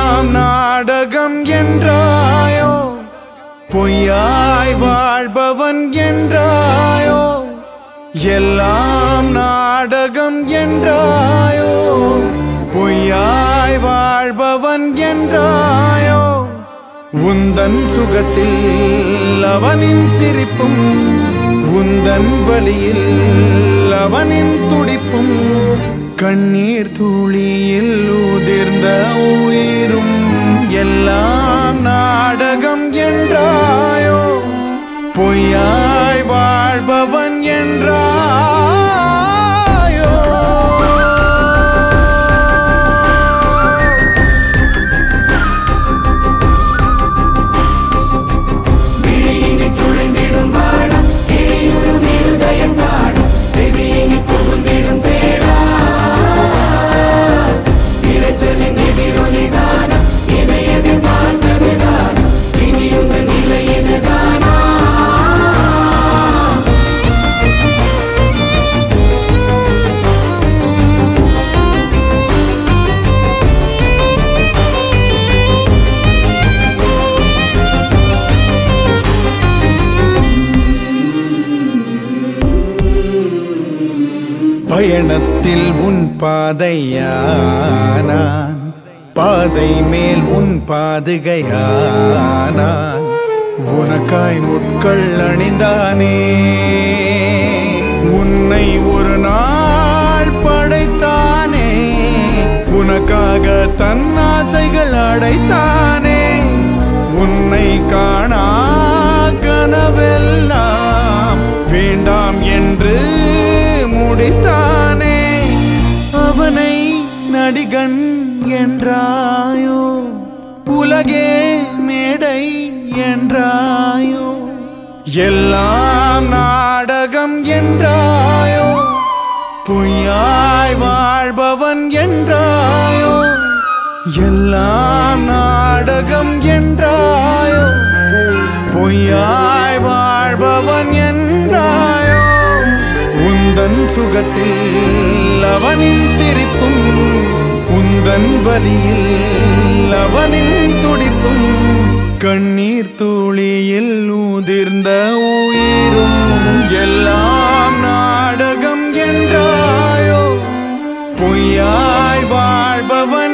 எல்லாம் நாடகம் என்றாயோ பொய்யாய் வாழ்பவன் என்றாயோ எல்லாம் நாடகம் என்றாயோ பொய்யாய் வாழ்பவன் என்றாயோ உந்தன் சுகத்தில் அவனின் சிரிப்பும் உந்தன் வலியில் அவனின் துடிப்பும் கண்ணீர் துளியில் உதிர்ந்த உயிரும் எல்லாம் நாடகம் என்றாயோ பொய்யாய் வாழ்பவன் என்றாயோ விழியினில் சுழிந்திடும் வானம் கிளியுறும் இருதயம் காணும் செவியினில் புகுந்திடும் தேடா இரைச்சலின் எதிரொலிதானம் இதை எதிர்பார்த்ததுதானம் இனி உங்கள் நிலை இதுதானா பயணத்தில் உன் பாதையானான் பாதை மேல் உன் பாதுகையானான் உனக்காய் முட்கள் அணிந்தானே உன்னை ஒரு நாள் படைத்தானே உனக்காக தன் ஆசைகள் அடைத்தானே உன்னை காணா கனவெல்லாம் வேண்டாம் என்று முடித்தானே அவனை நடிகன் என்றாயோ உலகே மேடை என்றாயோ எல்லாம் நாடகம் என்றாயோ பொய்யாய் வாழ்பவன் என்றாயோ எல்லாம் நாடகம் என்றாயோ பொய்யாய் வாழ்பவன் என்றாயோ உந்தன் சுகத்தில் அவனின் சிரிப்பும் உந்தன் வலியில் அவனின் துடிப்பும் கண்ணீர் துளியில் உதிர்ந்த உயிரும் எல்லாம் நாடகம் என்றாயோ பொய்யாய் வாழ்பவன்